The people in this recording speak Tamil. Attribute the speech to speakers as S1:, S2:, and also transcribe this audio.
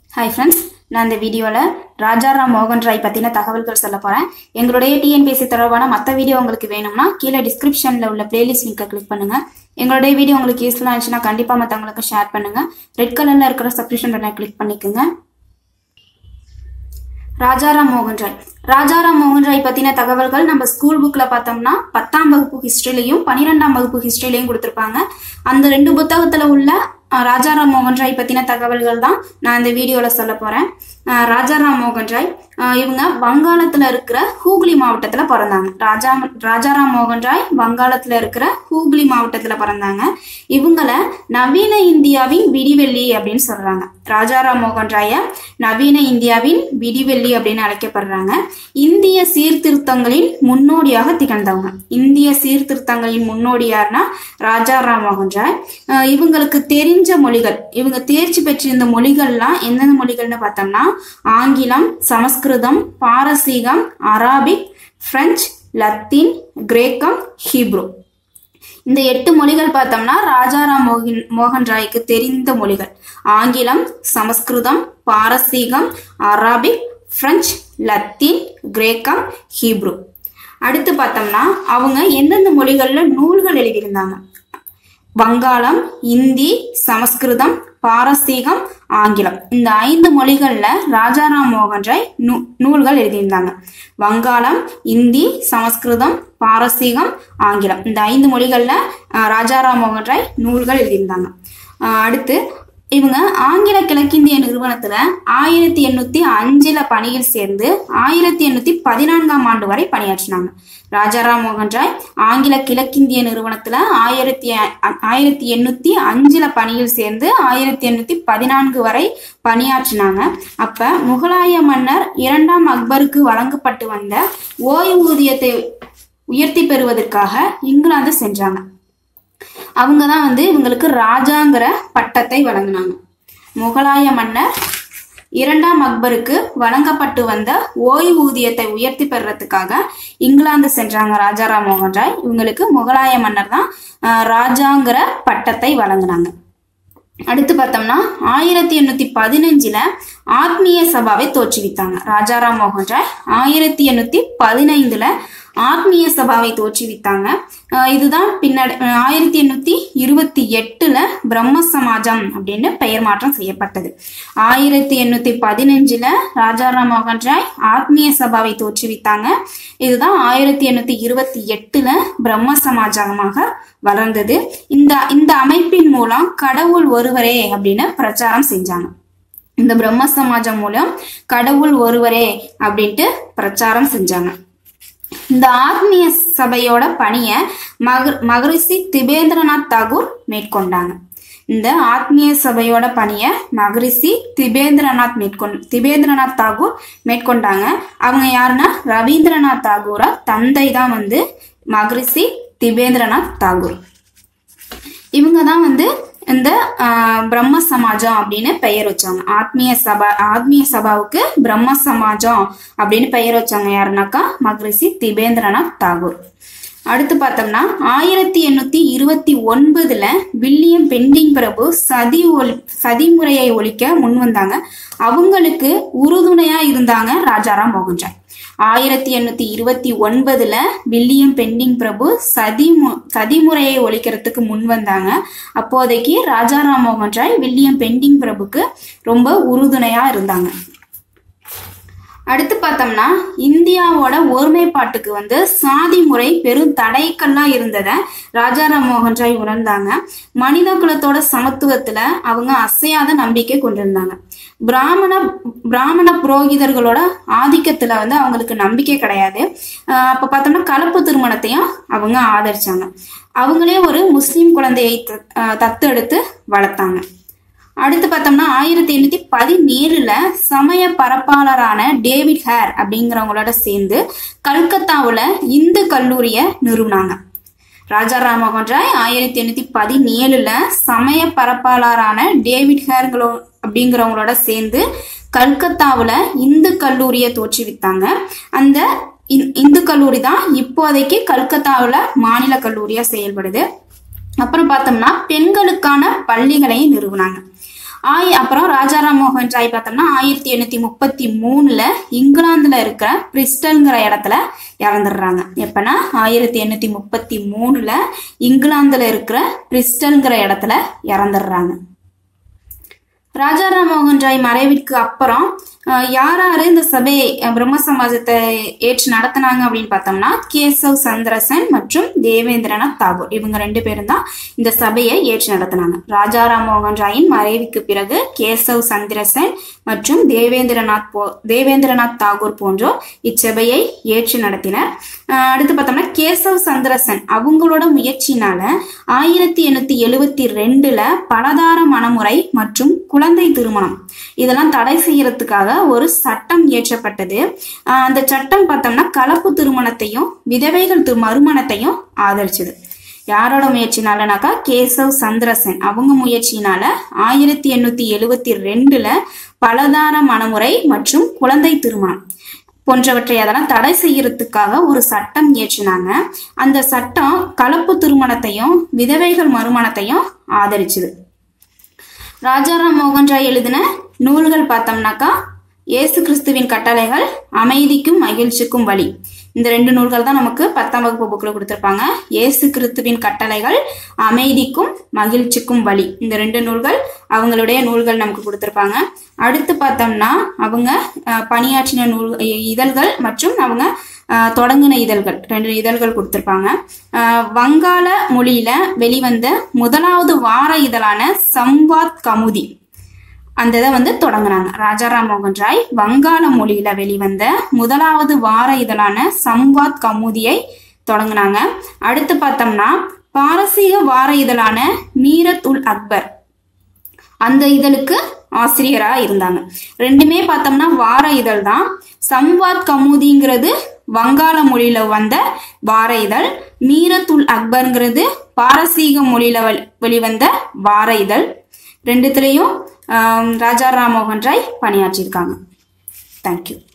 S1: ஹாய் ஃப்ரெண்ட்ஸ் நான் இந்த வீடியோவில் ராஜாராம் மோகன் ராய் பற்றின தகவல்கள் சொல்ல போகிறேன் எங்களுடைய டிஎன்பிஎஸ்சி தொடர்பான மற்ற வீடியோ உங்களுக்கு வேணும்னா கீழே டிஸ்கிரிப்ஷனில் உள்ள பிளேலிஸ்ட் லிங்கை கிளிக் பண்ணுங்கள் எங்களுடைய வீடியோ உங்களுக்கு யூஸ்ஃபுல்லாக இருந்துச்சுன்னா கண்டிப்பாக மற்றவங்களுக்கு ஷேர் பண்ணுங்கள் ரெட் கலரில் இருக்கிற சப்ஸ்கிரிப்ஷன் பட்டனை கிளிக் பண்ணிக்கோங்க ராஜாராம் மோகன் ராய் ராஜாராம் மோகன் ராய் பத்தின தகவல்கள் நம்ம ஸ்கூல் புக்ல பார்த்தோம்னா பத்தாம் வகுப்பு ஹிஸ்டரிலையும் பன்னிரெண்டாம் வகுப்பு ஹிஸ்டரிலையும் கொடுத்துருப்பாங்க அந்த ரெண்டு புத்தகத்துல உள்ள அஹ், ராஜாராம் மோகன் ராய் பத்தின தகவல்கள் தான் நான் இந்த வீடியோல சொல்ல போறேன் அஹ், ராஜாராம் மோகன் ராய் அஹ், இவங்க வங்காளத்துல இருக்கிற ஹூக்ளி மாவட்டத்துல பிறந்தாங்க ராஜா ராஜாராம் மோகன் ராய் வங்காளத்துல இருக்கிற ஹூக்ளி மாவட்டத்துல பிறந்தாங்க இவங்கள நவீன இந்தியாவின் விடிவெள்ளி அப்படின்னு சொல்றாங்க ராஜாராம் மோகன் ராய நவீன இந்தியாவின் விடிவெள்ளி அப்படின்னு அழைக்கப்படுறாங்க இந்திய சீர்திருத்தங்களின் முன்னோடியாக திகழ்ந்தவங்க இந்திய சீர்திருத்தங்களின் முன்னோடியார்னா ராஜாராம் மோகன் ராய் அஹ் இவங்களுக்கு தெரிஞ்ச மொழிகள் இவங்க தேர்ச்சி பெற்றிருந்த மொழிகள்லாம் எந்தெந்த மொழிகள்னு பார்த்தோம்னா ஆங்கிலம் சமஸ்கிருதம் பாரசீகம் அராபிக் பிரெஞ்சு லத்தீன் கிரேக்கம் ஹீப்ரு இந்த எட்டு மொழிகள் பார்த்தோம்னா ராஜாராம் மோகன் மோகன் ராய்க்கு தெரிந்த மொழிகள் ஆங்கிலம் சமஸ்கிருதம் பாரசீகம் அராபிக் பிரெஞ்சு லத்தீன் கிரேக்கம் ஹீப்ரு அடுத்து பார்த்தோம்னா அவங்க எந்தெந்த மொழிகளில் நூல்கள் எழுதியிருந்தாங்க வங்காளம் இந்தி சமஸ்கிருதம் பாரசீகம் ஆங்கிலம் இந்த ஐந்து மொழிகள்ல ராஜாராம் மோகன் ராய் நூ நூல்கள் எழுதியிருந்தாங்க வங்காளம் இந்தி சமஸ்கிருதம் பாரசீகம் ஆங்கிலம் இந்த ஐந்து மொழிகள்ல அஹ், ராஜாராம் மோகன் ராய் நூல்கள் எழுதியிருந்தாங்க அஹ், அடுத்து இவங்க ஆங்கில கிழக்கிந்திய நிறுவனத்துல ஆயிரத்தி எண்ணூத்தி அஞ்சுல பணியில் சேர்ந்து ஆயிரத்தி எண்ணூத்தி பதினான்காம் ஆண்டு வரை பணியாற்றினாங்க ராஜாராம் மோகன் ராய் ஆங்கில கிழக்கிந்திய நிறுவனத்துல ஆயிரத்தி அ- ஆயிரத்தி எண்ணூத்தி அஞ்சுல பணியில் சேர்ந்து ஆயிரத்தி எண்ணூத்தி பதினான்கு வரை பணியாற்றினாங்க அப்ப முகலாய மன்னர் இரண்டாம் அக்பருக்கு வழங்கப்பட்டு வந்த ஓய்வூதியத்தை உயர்த்தி பெறுவதற்காக இங்கிலாந்து சென்றாங்க அவங்க தான் வந்து இவங்களுக்கு ராஜாங்கிற பட்டத்தை வழங்கினாங்க முகலாய மன்னர் இரண்டாம் அக்பருக்கு வழங்கப்பட்டு வந்த ஓய்வூதியத்தை உயர்த்தி பெறுறதுக்காக இங்கிலாந்து சென்றாங்க ராஜாராம் மோகன் ராய் இவங்களுக்கு முகலாய மன்னர் தான் ஆஹ், ராஜாங்கிற பட்டத்தை வழங்கினாங்க அடுத்து பார்த்தோம்னா ஆயிரத்தி எண்ணூத்தி பதினஞ்சுல ஆத்மீய சபாவை தோற்றுவித்தாங்க ராஜாராம் மோகன் ராய் ஆயிரத்தி எண்ணூத்தி பதினைந்துல ஆத்மீய சபாவை தோற்றுவித்தாங்க அஹ் இதுதான் பின்னாடி அஹ் ஆயிரத்தி எண்ணூத்தி இருபத்தி எட்டுல பிரம்ம சமாஜம் அப்படின்னு பெயர் மாற்றம் செய்யப்பட்டது ஆயிரத்தி எண்ணூத்தி பதினஞ்சுல ராஜாராம் மோகன் ராய் ஆத்மீய சபாவை தோற்றுவித்தாங்க இதுதான் ஆயிரத்தி எண்ணூத்தி இருபத்தி எட்டுல பிரம்ம சமாஜமாக வளர்ந்தது இந்த இந்த அமைப்பின் மூலம் கடவுள் ஒருவரே அப்படின்னு பிரச்சாரம் செஞ்சாங்க இந்த பிரம்ம சமாஜம் மூலம் கடவுள் ஒருவரே அப்படின்ட்டு பிரச்சாரம் செஞ்சாங்க இந்த ஆத்மீய சபையோட பணியை மக மகரிஷி திபேந்திரநாத் தாகூர் மேற்கொண்டாங்க இந்த ஆத்மீய சபையோட பணியை மகரிஷி திபேந்திரநாத் மேற்கொண் திபேந்திரநாத் தாகூர் மேற்கொண்டாங்க அவங்க யாருன்னா ரவீந்திரநாத் தாகூரா தந்தை தான் வந்து மகரிஷி திபேந்திரநாத் தாகூர் இவங்க தான் வந்து இந்த ஆஹ், பிரம்ம சமாஜம் அப்படின்னு பெயர் வச்சாங்க ஆத்மீய சபா ஆத்மீய சபாவுக்கு பிரம்ம சமாஜம் அப்படின்னு பெயர் வச்சாங்க யாருனாக்கா மகரிஷி திபேந்திரநாத் தாகூர் அடுத்து பார்த்தோம்னா ஆயிரத்தி எண்ணூத்தி இருபத்தி ஒன்பதுல வில்லியம் பெண்டிங் பிரபு சதி ஒலி சதி முறையை ஒழிக்க முன் வந்தாங்க அவங்களுக்கு உறுதுணையா இருந்தாங்க ராஜாராம் மோகன் ராய் ஆயிரத்தி எண்ணூத்தி இருபத்தி ஒன்பதுல வில்லியம் பெண்டிங் பிரபு சதி மு- சதிமுறையை ஒழிக்கிறதுக்கு முன் வந்தாங்க அப்போதைக்கு ராஜாராம் மோகன் ராய் வில்லியம் பெண்டிங் பிரபுக்கு ரொம்ப உறுதுணையா இருந்தாங்க அடுத்து பார்த்தோம்னா இந்தியாவோட ஒருமைப்பாட்டுக்கு வந்து சாதி முறை பெரும் தடைக்கல்லா இருந்ததை ராஜாராம் மோகன் ராய் உணர்ந்தாங்க மனித குலத்தோட சமத்துவத்துல அவங்க அசையாத நம்பிக்கை கொண்டிருந்தாங்க பிராமண பிராமண புரோகிதர்களோட ஆதிக்கத்துல வந்து அவங்களுக்கு நம்பிக்கை கிடையாது ஆஹ் அப்ப பார்த்தோம்னா கலப்பு திருமணத்தையும் அவங்க ஆதரிச்சாங்க அவங்களே ஒரு முஸ்லிம் குழந்தையை த- ஆஹ் தத்தெடுத்து வளர்த்தாங்க அடுத்து பார்த்தோம்னா ஆயிரத்தி எண்ணூத்தி பதினேழுல சமய பரப்பாளரான டேவிட் ஹேர் அப்படிங்கிறவங்களோட சேர்ந்து கல்கத்தாவுல இந்து கல்லூரிய நிறுவனாங்க ராஜாராம் மோகன் ராய் ஆயிரத்தி எண்ணூத்தி பதினேழுல சமய பரப்பாளரான டேவிட் ஹேர்களோ அப்படிங்கிறவங்களோட சேர்ந்து கல்கத்தாவுல இந்து கல்லூரியை தோற்றுவித்தாங்க அந்த இந்- இந்து கல்லூரி தான் இப்போதைக்கு கல்கத்தாவுல மாநில கல்லூரியா செயல்படுது அப்புறம் பார்த்தோம்னா பெண்களுக்கான பள்ளிகளையும் நிறுவனாங்க ஆய் அப்புறம் ராஜாராம் மோகன் ராய் பார்த்தோம்னா ஆயிரத்தி எண்ணூத்தி முப்பத்தி மூணுல இங்கிலாந்துல இருக்கிற பிரிஸ்டல்ங்கிற இடத்துல இறந்துடுறாங்க எப்பனா ஆயிரத்தி எண்ணூத்தி முப்பத்தி மூணுல இங்கிலாந்துல இருக்கிற பிரிஸ்டல்ங்கிற இடத்துல இறந்துடுறாங்க ராஜாராம் மோகன் ராய் மறைவிற்கு அப்புறம் அஹ், யார் யாரு இந்த சபையை அஹ், பிரம்ம சமாஜத்தை ஏற்று நடத்தினாங்க அப்படின்னு பார்த்தோம்னா கேசவ் சந்திரசன் மற்றும் தேவேந்திரநாத் தாகூர் இவங்க ரெண்டு பேரும் தான் இந்த சபையை ஏற்று நடத்தினாங்க ராஜாராம் மோகன் ராயின் மறைவுக்கு பிறகு கேசவ் சந்திரசன் மற்றும் தேவேந்திரநாத் போ தேவேந்திரநாத் தாகூர் போன்றோர் இச்சபையை ஏற்று நடத்தினர் அஹ், அடுத்து பார்த்தோம்னா கேசவ் சந்திரசன் அவங்களோட முயற்சினால ஆயிரத்தி எண்ணூத்தி எழுவத்தி ரெண்டுல பலதார மணமுறை மற்றும் குழந்தை திருமணம் இதெல்லாம் தடை செய்யறதுக்காக ஒரு சட்டம் இயற்றப்பட்டது ஆஹ் அந்த சட்டம் பார்த்தோம்னா கலப்பு திருமணத்தையும் விதவைகள் திரு மறுமணத்தையும் ஆதரிச்சது யாரோட முயற்சினாலனாக்கா கேசவ் சந்திரசன் அவங்க முயற்சியினால ஆயிரத்தி எண்ணூத்தி எழுவத்தி ரெண்டுல பலதார மணமுறை மற்றும் குழந்தை திருமணம் போன்றவற்றை அதெல்லாம் தடை செய்யறதுக்காக ஒரு சட்டம் இயற்றினாங்க அந்த சட்டம் கலப்பு திருமணத்தையும் விதவைகள் மறுமணத்தையும் ஆதரிச்சுது ராஜாராம் மோகன் ராய் எழுதின நூல்கள் பார்த்தோம்னாக்கா இயேசு கிறிஸ்துவின் கட்டளைகள் அமைதிக்கும் மகிழ்ச்சிக்கும் வழி இந்த ரெண்டு நூல்கள் தான் நமக்கு பத்தாம் வகுப்பு புக்கில் கொடுத்துருப்பாங்க இயேசு கிறிஸ்துவின் கட்டளைகள் அமைதிக்கும் மகிழ்ச்சிக்கும் வழி இந்த ரெண்டு நூல்கள் அவங்களுடைய நூல்கள் நமக்கு கொடுத்துருப்பாங்க அடுத்து பார்த்தோம்னா அவங்க அஹ், பணியாற்றின நூல் இதழ்கள் மற்றும் அவங்க அஹ், தொடங்கின இதழ்கள் ரெண்டு இதழ்கள் கொடுத்துருப்பாங்க அஹ், வங்காள மொழியில வெளிவந்த முதலாவது வார இதழான சம்வாத் கமுதி அந்த இதை வந்து தொடங்குனாங்க ராஜாராம் மோகன் ராய் வங்காள மொழியில வெளிவந்த முதலாவது வார இதழான சம்வாத் கமுதியை தொடங்குனாங்க அடுத்து பார்த்தோம்னா பாரசீக வார இதழான மீரத் உல் அக்பர் அந்த இதழுக்கு ஆசிரியரா இருந்தாங்க ரெண்டுமே பார்த்தோம்னா வார இதழ் தான் சம்வாத் கமுதிங்கிறது வங்காள மொழியில வந்த வார இதழ் மீரத்துல் அக்பர்ங்கிறது பாரசீக மொழியில வெளி- வெளிவந்த வார இதழ் ரெண்டுத்துலேயும் ராஜா ராம் மோகன் ராய் பணியாற்றியிருக்காங்க தேங்க்யூ